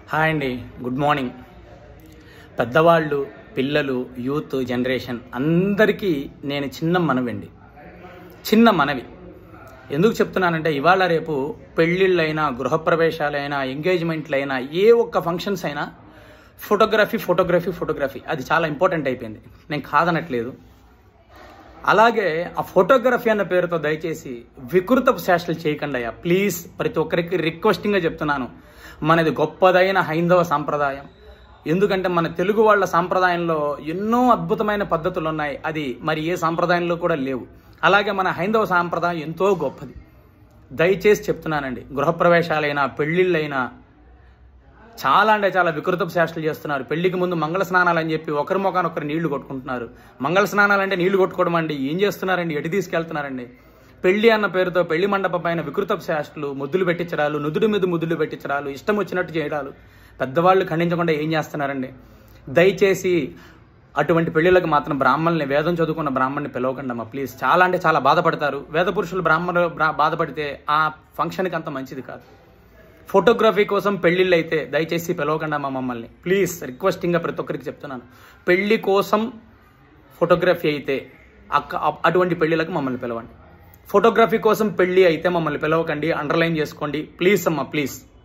hi అండి good morning పెద్దవాళ్ళు పిల్లలు యూత్ జనరేషన్ అందరికీ నేను చిన్న మనవండి చిన్న మనవి ఎందుకు చెప్తున్నానంటే ఇవాళ రేపు పెళ్ళిళ్ళైనా గృహప్రవేశాలైనా ఎంగేజ్మెంట్లైనా ఏ ఒక్క ఫంక్షన్స్ అయినా ఫోటోగ్రఫీ ఫోటోగ్రఫీ ఫోటోగ్రఫీ అది చాలా ఇంపార్టెంట్ అయిపోయింది నేను కాదనట్లేదు అలాగే ఆ ఫోటోగ్రఫీ అన్న పేరుతో దయచేసి వికృతపు శాస్త్రలు చేయకండి అయ్యా ప్లీజ్ ప్రతి ఒక్కరికి రిక్వెస్టింగ్గా చెప్తున్నాను మనది గొప్పదైన హైందవ సాంప్రదాయం ఎందుకంటే మన తెలుగు వాళ్ళ సాంప్రదాయంలో ఎన్నో అద్భుతమైన పద్ధతులు ఉన్నాయి అది మరి ఏ సాంప్రదాయంలో కూడా లేవు అలాగే మన హైందవ సాంప్రదాయం ఎంతో గొప్పది దయచేసి చెప్తున్నానండి గృహప్రవేశాలైనా పెళ్ళిళ్ళైనా చాలా అంటే చాలా వికృతపు చేష్టలు చేస్తున్నారు పెళ్లికి ముందు మంగళ స్నానాలు అని చెప్పి ఒకరి ముఖాన్ని ఒకరు నీళ్లు కొట్టుకుంటున్నారు మంగళ స్నానాలు అంటే నీళ్లు కొట్టుకోవడం అండి ఏం చేస్తున్నారండి ఎటు తీసుకెళ్తున్నారండి పెళ్లి అన్న పేరుతో పెళ్లి మండపం పైన వికృతపు చేష్టలు ముద్దులు పెట్టించడాలు నుదుడు మీద ముద్దులు పెట్టించడాలు ఇష్టం వచ్చినట్టు చేయడాలు పెద్దవాళ్ళు ఖండించకుండా ఏం చేస్తున్నారండి దయచేసి అటువంటి పెళ్లిళ్ళకి మాత్రం బ్రాహ్మణుల్ని వేదం చదువుకున్న బ్రాహ్మణ్ని పిలవకండి అమ్మా ప్లీజ్ చాలా అంటే చాలా బాధపడతారు వేద పురుషులు బ్రాహ్మణులు బ్రా- బాధపడితే ఆ ఫంక్షన్కి అంత మంచిది కాదు ఫోటోగ్రఫీ కోసం పెళ్ళిళ్ళు అయితే దయచేసి పిలవకండి అమ్మా మమ్మల్ని ప్లీజ్ రిక్వెస్టింగ్గా ప్రతి ఒక్కరికి చెప్తున్నాను పెళ్లి కోసం ఫోటోగ్రఫీ అయితే అక్క అ- అటువంటి పెళ్ళిళ్ళకి మమ్మల్ని పిలవండి ఫోటోగ్రఫీ కోసం పెళ్ళి అయితే మమ్మల్ని పిలవకండి అండర్లైన్ చేసుకోండి ప్లీజ్ అమ్మా ప్లీజ్